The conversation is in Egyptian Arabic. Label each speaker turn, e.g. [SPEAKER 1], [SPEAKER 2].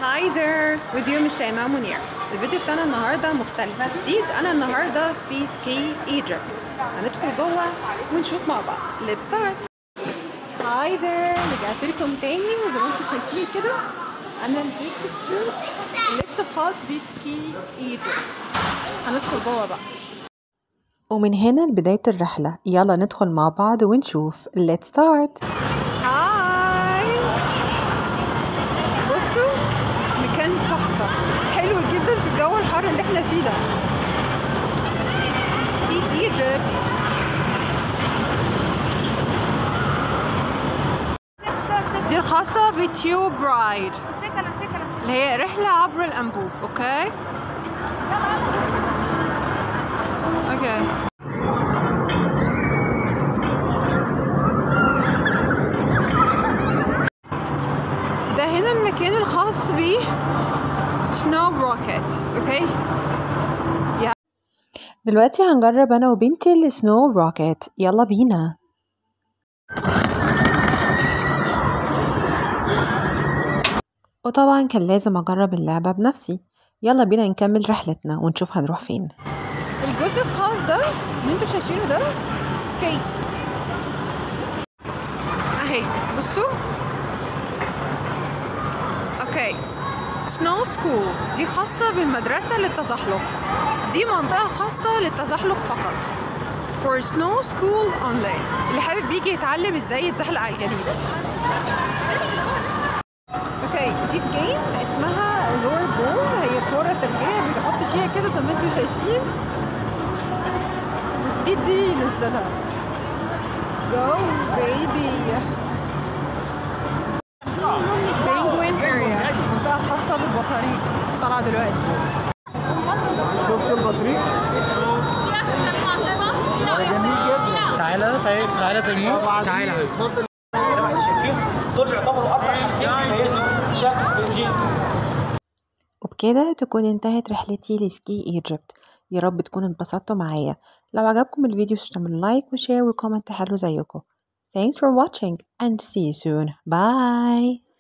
[SPEAKER 1] هاي ذير with you مش شيماء منير الفيديو بتاعنا النهارده مختلف جديد انا النهارده في سكي ايجيبت هندخل جوه ونشوف مع بعض let's start هاي ذير رجعت لكم تاني وزي ما انتم شايفين كده انا لبست الشوت اللبس الخاص بسكي ايجيبت هندخل جوه بقى
[SPEAKER 2] ومن هنا لبداية الرحلة يلا ندخل مع بعض ونشوف let's start
[SPEAKER 1] هاي بصوا مكان تحفة حلو جدا في الجو الحر اللي احنا فيه ده سكي ايجيبت دي الخاصة بتيوب رايد
[SPEAKER 3] امسكها انا امسكها انا امسكها
[SPEAKER 1] اللي هي رحلة عبر الأنبوب أوكي أوكي ده هنا المكان الخاص بيه سنو روكيت أوكي
[SPEAKER 2] دلوقتي هنجرب أنا وبنتي السنو روكيت يلا بينا وطبعا كان لازم أجرب اللعبة بنفسي يلا بينا نكمل رحلتنا ونشوف هنروح فين
[SPEAKER 1] الجزء الخاص ده اللي انتوا شايفينه ده سكيت اهي بصوا اوكي سنو سكول دي خاصة بالمدرسة للتزحلق دي منطقة خاصة للتزحلق فقط for snow school only اللي حابب يجي يتعلم ازاي يتزحلق على الجليد اوكي دي جيم اسمها لور بول هي كرة ترجية بيحط فيها كده زي ما انتوا شايفين دي دي نزلها جو بيبي بينجوين اريا منطقة خاصة بالبطاريق طالعة دلوقتي
[SPEAKER 4] شفت البطريق؟ جميل جدا
[SPEAKER 5] تعالى طيب تعالى تيمور تعالى
[SPEAKER 4] اتفضل
[SPEAKER 5] زي ما احنا شايفين دول يعتبروا اكتر حاجتين بيميزوا شكل الجيل
[SPEAKER 2] وبكده تكون انتهت رحلتي لسكي ايجيبت يا رب تكونوا اتبسطتوا معايا لو عجبكم الفيديو تعملوا لايك وشير وكومنت حلو زيكم Thanks for watching and see you soon. Bye.